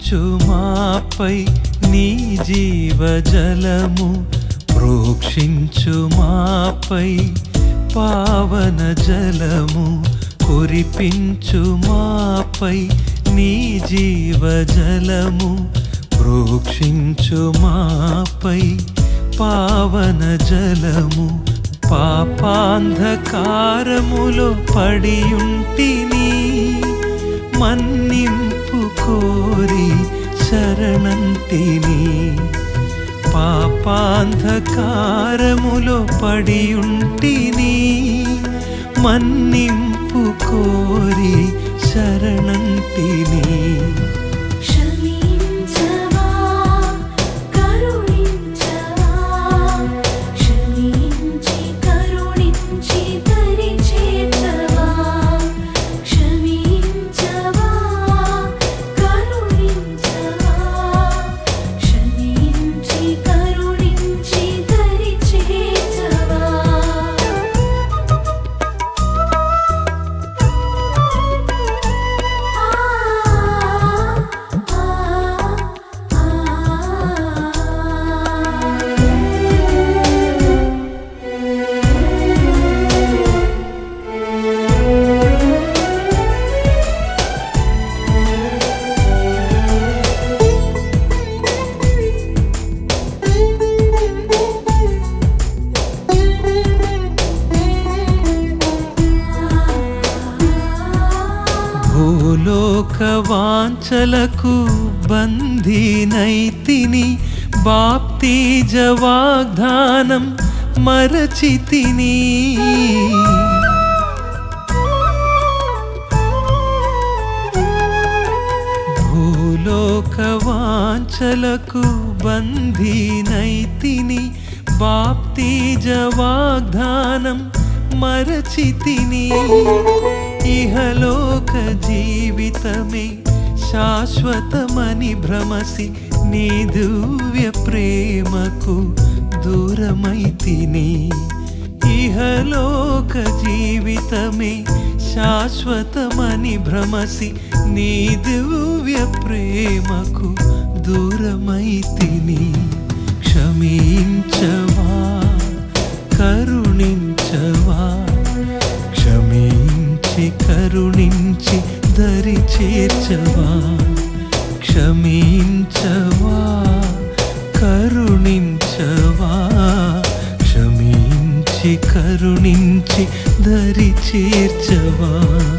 కురిపించు మాపై నీ జీవజలము ప్రోక్షించు మాపై పావన జలము కురిపించు మాపై నీ జీవజలము ప్రోక్షించు మాపై పావన జలము పాపాంధకారములో పడియుంటిని మన్నింపు కోరి శరణంటిని పాపాంధకారములో పడియుంటిని మన్నింపు కోరి శరణంటిని క్షమించవా కరుణించవా క్షమించి కరుణించి దరి చేర్చవా క్షమించవా కరుణించవా క్షమించి కరుణించి దరి చేర్చవా భూలోక వాంఛలకు బంధీనైతిని బాప్తీజ వాగ్దానం మరచితిని భూలోక వాంఛలకు బంధీనైతిని బాప్తీజ వాగ్దానం మరచితిని ఇహలోక జీవితమే శాశ్వతమని భ్రమసి నీ దివ్య ప్రేమకు దూరమైతిని ఇహలోక జీవితమే శాశ్వతమని భ్రమసి నీ దివ్య ప్రేమకు దూరమైతిని క్షమించవా కరుణించవా క్షమించి కరుణించి దరి చేర్చవా క్షమించవా కరుణించవా క్షమించి కరుణించి దరి చేర్చవా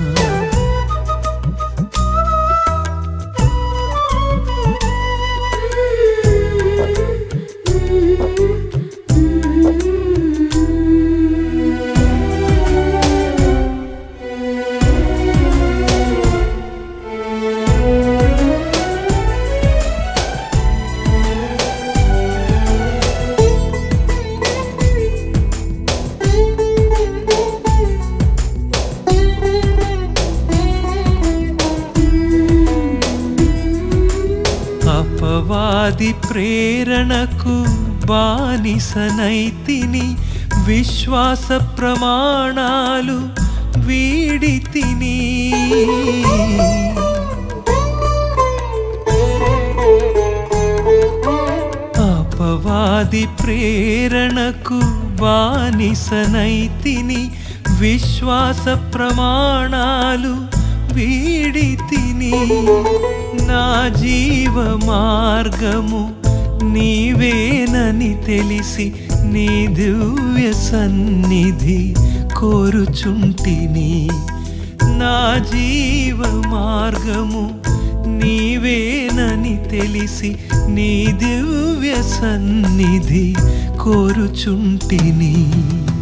అపవాది ప్రేరణకు బానిసనైతిని విశ్వాస ప్రమాణాలు వీడి తిని అపవాది ప్రేరణకు బానిసనైతిని విశ్వాస ప్రమాణాలు వీడి తిని నా జీవ మార్గము నీవేనని తెలిసి నీ దివ్య సన్నిధి కోరుచుంటిని నా జీవ మార్గము నీవేనని తెలిసి నీ దివ్య సన్నిధి కోరుచుంటిని